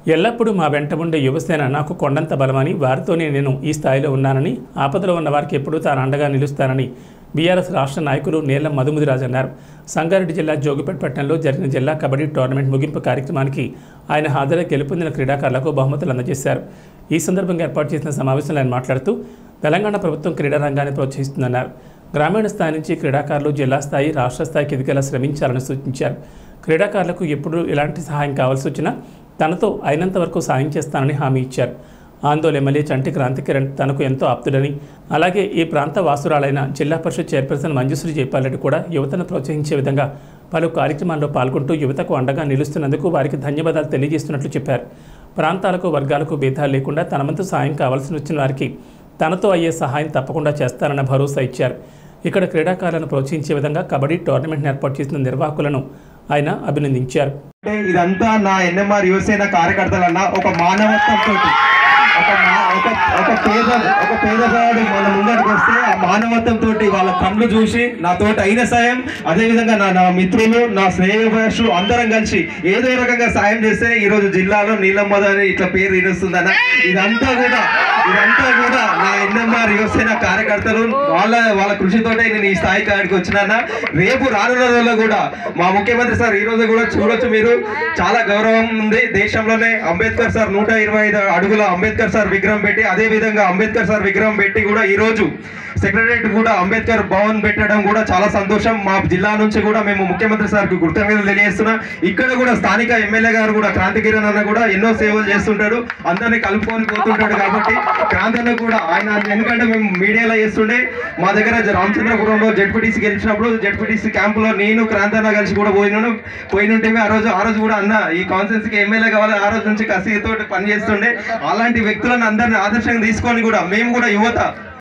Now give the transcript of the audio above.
ఎల్లప్పుడూ మా వెంట ఉండే యువసేన నాకు కొండంత బలమని వారితోనే నేను ఈ స్థాయిలో ఉన్నానని ఆపదలో ఉన్న వారికి ఎప్పుడూ తాను అండగా నిలుస్తానని బీఆర్ఎస్ రాష్ట్ర నాయకులు నీలం మధుముదిరాజు అన్నారు సంగారెడ్డి జిల్లా జోగిపేట పట్టణంలో జరిగిన జిల్లా కబడ్డీ టోర్నమెంట్ ముగింపు కార్యక్రమానికి ఆయన హాజరై గెలుపొందిన క్రీడాకారులకు బహుమతులు అందజేశారు ఈ సందర్భంగా ఏర్పాటు చేసిన సమావేశంలో ఆయన మాట్లాడుతూ తెలంగాణ ప్రభుత్వం క్రీడా రంగాన్ని ప్రోత్సహిస్తుందన్నారు గ్రామీణ స్థాయి నుంచి క్రీడాకారులు జిల్లా స్థాయి రాష్ట్ర స్థాయికి ఎదిగేలా శ్రమించాలని సూచించారు క్రీడాకారులకు ఎప్పుడు ఎలాంటి సహాయం కావాల్సి వచ్చినా తనతో అయినంత వరకు సాయం చేస్తానని హామీ ఇచ్చారు ఆందోళన ఎమ్మెల్యే చంటి క్రాంతికిరణ్ తనకు ఎంతో ఆప్తుడని అలాగే ఈ ప్రాంత వాసురాలైన జిల్లా పరిషత్ చైర్పర్సన్ మంజుశ్రీ జైపాల్రెడ్డి కూడా యువతను ప్రోత్సహించే విధంగా పలు కార్యక్రమాల్లో పాల్గొంటూ యువతకు అండగా నిలుస్తున్నందుకు వారికి ధన్యవాదాలు తెలియజేస్తున్నట్లు చెప్పారు ప్రాంతాలకు వర్గాలకు భేదాలు లేకుండా తన వంతు సాయం కావాల్సి వచ్చిన వారికి తనతో అయ్యే సహాయం తప్పకుండా చేస్తారన్న భరోసా ఇచ్చారు ఇక్కడ క్రీడాకారులను ప్రోత్సహించే విధంగా కబడ్డీ టోర్నమెంట్ను ఏర్పాటు చేసిన నిర్వాహకులను ఆయన అభినందించారు అంటే ఇదంతా నా ఎన్ఎంఆర్ యువసేన కార్యకర్తలన్న ఒక మానవత్వంతో ఒక మా- ఒక ఒక పేద ఒక పేదవాడు మన ముందరికి వస్తే ఆ మానవత్వంతో వాళ్ళ కళ్ళు చూసి నాతోటి అయిన సాయం అదే విధంగా నా నా మిత్రులు నా స్నేహితులు అందరం కలిసి ఏదో రకంగా సాయం చేస్తే ఈ రోజు జిల్లాలో నీలమ్మద అని ఇట్లా పేరు ఇరుస్తుందన్న ఇదంతా కూడా ఇదంతా కూడా నా ఎన్ఎంఆర్ యువసేన కార్యకర్తలు వాళ్ళ వాళ్ళ కృషితోటే నేను ఈ స్థాయి కాడికి వచ్చినానా రేపు రానున్న రోజుల్లో కూడా మా ముఖ్యమంత్రి సార్ ఈ రోజు కూడా చూడొచ్చు మీరు చాలా గౌరవం ఉంది దేశంలోనే అంబేద్కర్ సార్ నూట ఇరవై ఐదు అడుగుల అంబేద్కర్ సార్ విగ్రహం పెట్టి అదే విధంగా అంబేద్కర్ సార్ విగ్రహం పెట్టి కూడా ఈ రోజు సెక్రటరేట్ కూడా అంబేద్కర్ భవన్ పెట్టడం కూడా చాలా సంతోషం మా జిల్లా నుంచి కూడా మేము ముఖ్యమంత్రి సార్కి కృతజ్ఞతలు తెలియజేస్తున్నాం ఇక్కడ కూడా స్థానిక ఎమ్మెల్యే గారు కూడా క్రాంతికిరణ్ అన్న కూడా ఎన్నో సేవలు చేస్తుంటాడు అందరినీ కలుపుకొని పోతుంటాడు కాబట్టి క్రాంతి అన్న కూడా ఆయన ఎందుకంటే మేము మీడియాలో చేస్తుండే మా దగ్గర జ- రామచంద్రపురంలో జడ్పీటీసీ గెలిచినప్పుడు జడ్పీటీసీ క్యాంపులో నేను క్రాంతి అన్న కలిసి కూడా పోయినాను పోయినుంటే ఆ రోజు ఆ రోజు కూడా అన్న ఈ కాన్ఫరెన్స్ కి ఎమ్మెల్యే కావాలి ఆ రోజు నుంచి కసితో పనిచేస్తుండే అలాంటి వ్యక్తులను అందరిని ఆదర్శంగా తీసుకొని కూడా మేము కూడా యువత